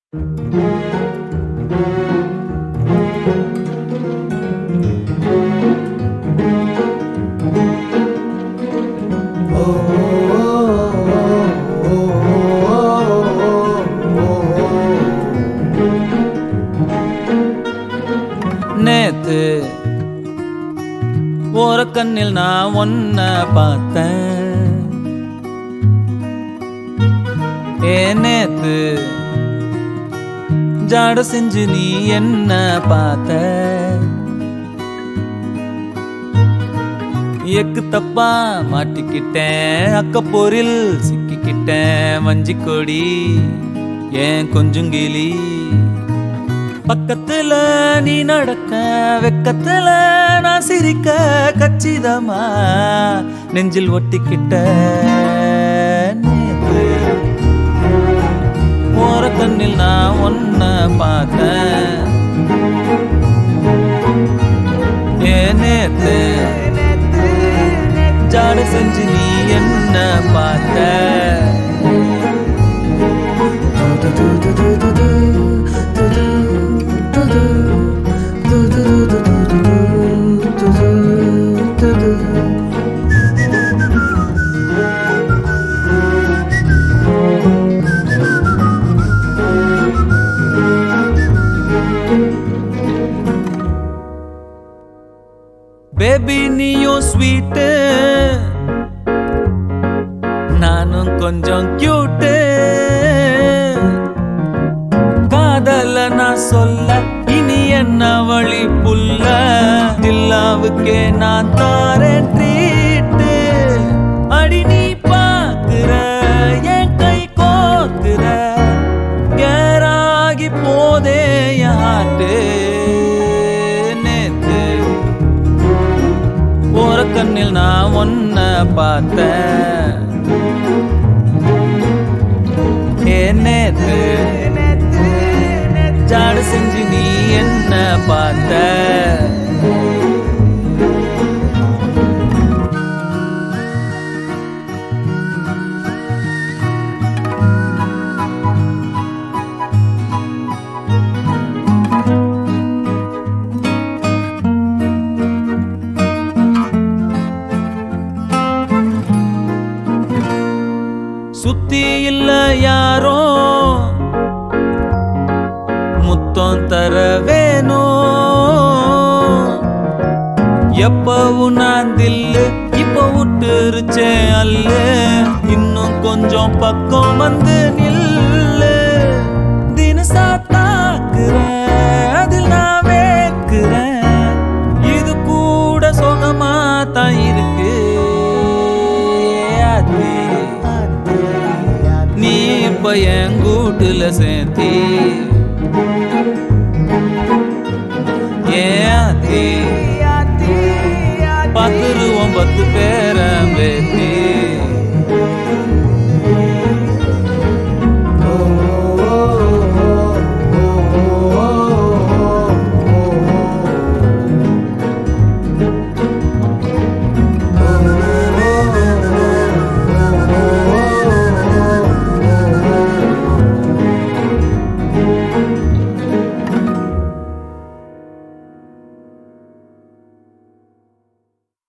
நேத்து ஓர கண்ணில் நான் ஒன்ன பார்த்தேன் ஏ நேத்து ஜாட செஞ்சு நீ என்ன பார்த்த எக்கு தப்பா மாட்டிக்கிட்டேன் அக்கப்போரில் சிக்கிக்கிட்டேன் வஞ்சி கொடி ஏன் கொஞ்சுங்கிளி பக்கத்துல நீ நடக்க வெக்கத்துல நான் சிரிக்க கச்சிதமா நெஞ்சில் ஒட்டிக்கிட்ட நேத்து ஓர கண்ணில் நான் ஒன்ன பார்த்தேன் ஏ நேத்து ஜாட செஞ்சு நீ என்ன பார்த்த பேபி நீயும் ஸ்வீட்டு நானும் கொஞ்சம் கியூட்டு காதல நான் சொல்ல இனி என்ன வழி புல்ல தில்லாவுக்கே நான் தாரேன் ட்ரீட்டு அடி நீ பாக்குற என் கை கோக்குற கேராகி போதே யாட்டு நேத்து ஓர கண்ணில் நான் ஒன்ன பார்த்தேன் ஏ நேத்து ஜாடு செஞ்சு நீ என்ன பார்த்த சுத்தி இல்ல யாரோ முத்தம் தர வேணும் எப்பவும் நான் தில்லு இப்ப விட்டுருச்சேன் அல்ல இன்னும் கொஞ்சம் பக்கம் வந்து நில்லு தினசா தாக்குறேன் அதில் நான் வேக்குறேன் இது கூட சுகமா தான் இருக்கு ஆத்தி. நீ இப்ப என் கூட்டுல சேர்த்தி ஏன் ஆத்தி? பத்துருவோம் பத்து பேர பேத்தி